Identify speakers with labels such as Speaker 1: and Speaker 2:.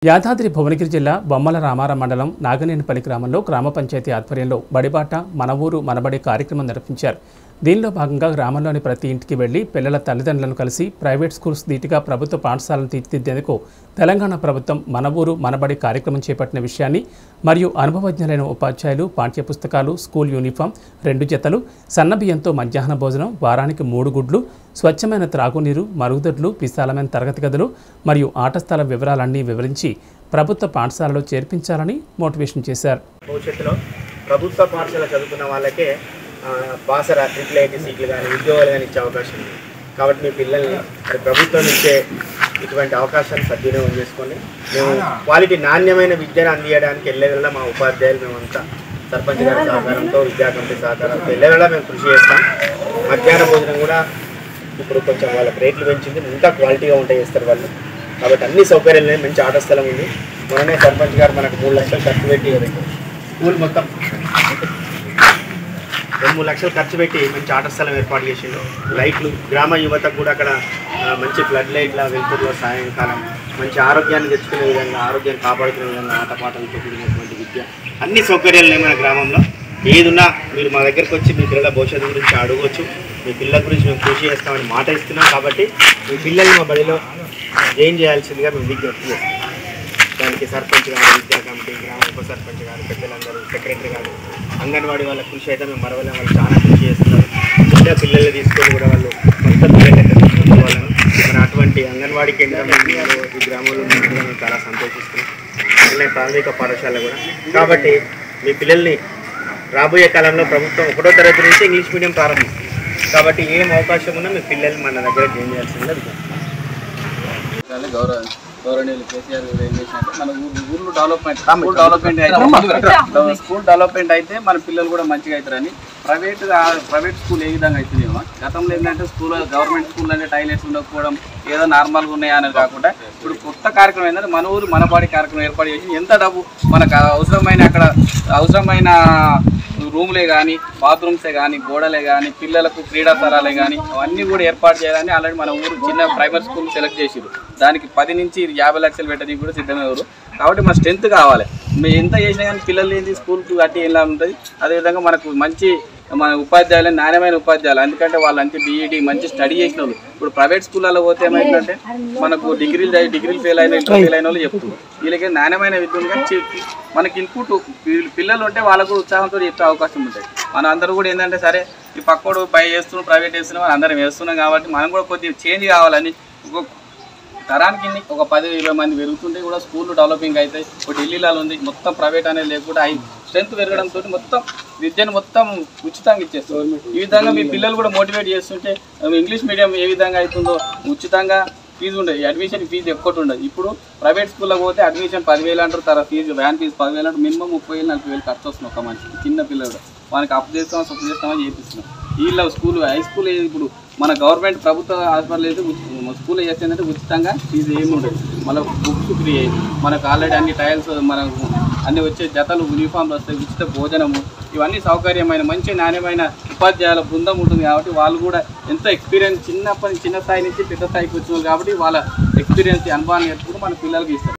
Speaker 1: యాదాద్రి భువనగిరి జిల్లా బొమ్మల రామారం మండలం నాగనేనిపల్లి గ్రామంలో గ్రామ పంచాయతీ ఆధ్వర్యంలో బడిబాట మన ఊరు మనబడి కార్యక్రమం నిర్వహించారు దీనిలో భాగంగా గ్రామంలోని ప్రతి ఇంటికి వెళ్లి పిల్లల తల్లిదండ్రులను కలిసి ప్రైవేట్ స్కూల్స్ ధీటుగా ప్రభుత్వ పాఠశాలను తీర్చిదిద్దేందుకు తెలంగాణ ప్రభుత్వం మన ఊరు మనబడి కార్యక్రమం చేపట్టిన విషయాన్ని మరియు అనుభవజ్ఞులైన ఉపాధ్యాయులు పాఠ్యపుస్తకాలు స్కూల్ యూనిఫామ్ రెండు జతలు సన్నబియ్యంతో మధ్యాహ్న భోజనం వారానికి మూడు గుడ్లు స్వచ్ఛమైన త్రాగునీరు మరుగుదొడ్లు విశాలమైన తరగతి గదులు మరియు ఆట స్థల వివరాలన్నీ వివరించి ప్రభుత్వ పాఠశాలలో చేర్పించాలని మోటివేషన్ చేశారు
Speaker 2: భవిష్యత్తులో ప్రభుత్వ పాఠశాల చదువుకున్న వాళ్ళకే ఆ, బాసర ట్రిపుల్ ఐటీ సీట్లు కానీ ఉద్యోగాలు కానీ ఇచ్చే అవకాశం ఉంది కాబట్టి మీ పిల్లల్ని మరి ప్రభుత్వం ఇచ్చే ఇటువంటి అవకాశాన్ని సద్వినియోగం చేసుకోండి మేము క్వాలిటీ నాణ్యమైన విద్యను అందించడానికి వెళ్ళేలా మా ఉపాధ్యాయులు మేమంతా సర్పంచ్ గారి సహకారంతో విద్యా కమిటీ సహకారంతో వెళ్ళేలా మేము కృషి చేస్తాం మధ్యాహ్న భోజనం కూడా ఇప్పుడు కొంచెం వాళ్ళకి రేట్లు పెంచింది ఇంకా క్వాలిటీగా ఉంటాయి చేస్తారు వాళ్ళు కాబట్టి అన్ని సౌకర్యాలు ఉన్నాయి మంచి ఆట స్థలం ఉంది మొన్ననే సర్పంచ్ గారు మనకు మూడు లక్షలు ఖర్చు పెట్టి స్కూల్ మొత్తం రెండు మూడు లక్షలు ఖర్చు పెట్టి మంచి ఆట స్థలం ఏర్పాటు చేసిండు లైట్లు గ్రామ యువతకు కూడా అక్కడ ఆ, మంచి ఫ్లడ్ లైట్ల వెలుతురులో సాయంకాలం మంచి ఆరోగ్యాన్ని తెచ్చుకునే విధంగా ఆరోగ్యాన్ని కాపాడుకునే విధంగా ఆటపాటలతో కూడినటువంటి విద్య అన్ని సౌకర్యాలు ఉన్నాయి మన గ్రామంలో ఏది ఉన్నా మీరు మా దగ్గరికి వచ్చి మీ పిల్లల భవిష్యత్తు గురించి అడగవచ్చు మీ పిల్లల గురించి మేము కృషి చేస్తామని మాట ఇస్తున్నాం కాబట్టి మీ పిల్లల్ని మా బడిలో జాయిన్ చేయాల్సిందిగా మేము విజ్ఞప్తి చేస్తాం దానికి సర్పంచ్ గారు విద్యా కమిటీ గ్రామ ఉప సర్పంచ్ గారు పెద్దలందరూ సెక్రటరీ గారు అంగన్వాడీ వాళ్ళ కృషి అయితే మేము మరవలేం వాళ్ళు చాలా కృషి చేస్తున్నారు చిన్న పిల్లల్ని తీసుకొని కూడా వాళ్ళు మొత్తం వాళ్ళను మరి అటువంటి అంగన్వాడీ కేంద్రం ఈ గ్రామంలో ఉన్నందుకు మేము చాలా సంతోషిస్తున్నాం అట్లనే ప్రాథమిక పాఠశాల కూడా కాబట్టి మీ పిల్లల్ని రాబోయే కాలంలో ప్రభుత్వం ఒకటో తరగతి నుంచి ఇంగ్లీష్ మీడియం ప్రారంభిస్తుంది కాబట్టి ఏం అవకాశం ఉన్నా మీ పిల్లల్ని మన దగ్గర జాయిన్ చేయాల్సిందిగా విజ్ఞప్తి
Speaker 3: కానీ గౌరవ గౌరవనీయులు కేసీఆర్ గారు ఏం చేసినట్టే మన ఊరు ఊర్లు డెవలప్మెంట్ స్కూల్ డెవలప్మెంట్ అయితే స్కూల్ డెవలప్మెంట్ అయితే మన పిల్లలు కూడా మంచిగా అవుతారని ప్రైవేట్ ప్రైవేట్ స్కూల్ ఏ విధంగా అవుతుందేమో గతంలో ఏంటంటే స్కూల్ గవర్నమెంట్ స్కూల్ అంటే టాయిలెట్స్ ఉండకపోవడం ఏదో నార్మల్గా ఉన్నాయా అనేది కాకుండా ఇప్పుడు కొత్త కార్యక్రమం ఏంటంటే మన ఊరు మన బాడీ కార్యక్రమం ఏర్పాటు చేసి ఎంత డబ్బు మనకు అవసరమైన అక్కడ అవసరమైన రూమ్లే కానీ బాత్రూమ్సే కానీ గోడలే కానీ పిల్లలకు క్రీడా స్థలాలే కానీ అవన్నీ కూడా ఏర్పాటు చేయాలని ఆల్రెడీ మన ఊరు చిన్న ప్రైమరీ స్కూల్ సెలెక్ట్ చేసిరు దానికి పది నుంచి యాభై లక్షలు పెట్టడానికి కూడా సిద్ధమే ఊరు కాబట్టి మన స్ట్రెంత్ కావాలి మేము ఎంత చేసినా కానీ పిల్లలు ఏంటి స్కూల్కి కట్టి ఎలా ఉంటుంది అదేవిధంగా మనకు మంచి మన ఉపాధ్యాయులు నాణ్యమైన ఉపాధ్యాయులు ఎందుకంటే వాళ్ళు అంతే బీఈడి మంచి స్టడీ చేసిన వాళ్ళు ఇప్పుడు ప్రైవేట్ స్కూళ్ళలో పోతే ఏమైందంటే మనకు డిగ్రీలు చదివి డిగ్రీలు ఫెయిల్ అయిన ఇంటర్ ఫెయిల్ అయిన వాళ్ళు చెప్తున్నారు వీళ్ళకి నాణ్యమైన విద్య ఉంది కానీ చెప్పి మనకి ఇన్పుట్ పిల్లలు ఉంటే వాళ్ళకు ఉత్సాహంతో చెప్పే అవకాశం ఉంటుంది మనం అందరూ కూడా ఏంటంటే సరే ఈ పక్కోడు పై చేస్తున్నాం ప్రైవేట్ చేస్తున్నాం అని అందరం వేస్తున్నాం కాబట్టి మనం కూడా కొద్దిగా చేంజ్ కావాలని ఒక తరానికి ఇన్ని ఒక పది ఇరవై మంది పెరుగుతుంటే కూడా స్కూల్ డెవలపింగ్ అవుతాయి ఇప్పుడు ఢిల్లీలో ఉంది మొత్తం ప్రైవేట్ అనేది లేకుండా అయి స్ట్రెంత్ పెరగడంతో మొత్తం విద్యను మొత్తం ఉచితంగా ఇచ్చేస్తారు ఈ విధంగా మీ పిల్లలు కూడా మోటివేట్ చేస్తుంటే ఆ, ఇంగ్లీష్ మీడియం ఏ విధంగా అవుతుందో ఉచితంగా ఫీజు ఉండదు అడ్మిషన్ ఫీజు ఎక్కువ ఉండదు ఇప్పుడు ప్రైవేట్ స్కూల్లో పోతే అడ్మిషన్ పదివేలు అంటారు తర్వాత ఫీజు వ్యాన్ ఫీజు పదివేలు అంటారు మినిమం ముప్పై వేలు నలభై వేలు ఖర్చు వస్తుంది ఒక మనిషికి చిన్న పిల్లలు వానికి అప్పు చేస్తామా సొప్పు చేస్తామా చేపిస్తున్నాం వీళ్ళ స్కూల్ హై స్కూల్ ఇప్పుడు మన గవర్నమెంట్ ప్రభుత్వ హాస్పిటల్ అయితే స్కూల్ చేస్తుందంటే ఉచితంగా ఫీజు ఏమి ఉండదు మళ్ళీ బుక్స్ ఫ్రీ మనకు ఆల్రెడీ అన్ని టైల్స్ మనకు అన్ని వచ్చే జతలు యూనిఫామ్లు వస్తాయి ఉచిత భోజనము ఇవన్నీ సౌకర్యమైన మంచి నాణ్యమైన ఉపాధ్యాయుల బృందం ఉంటుంది కాబట్టి వాళ్ళు కూడా ఎంతో ఎక్స్పీరియన్స్ చిన్నప్పటి చిన్న స్థాయి నుంచి పెద్ద స్థాయికి వచ్చిన వాళ్ళు కాబట్టి వాళ్ళ ఎక్స్పీరియన్స్ అనుభవాన్ని నేర్చుకుని మన పిల్లలకి ఇస్తారు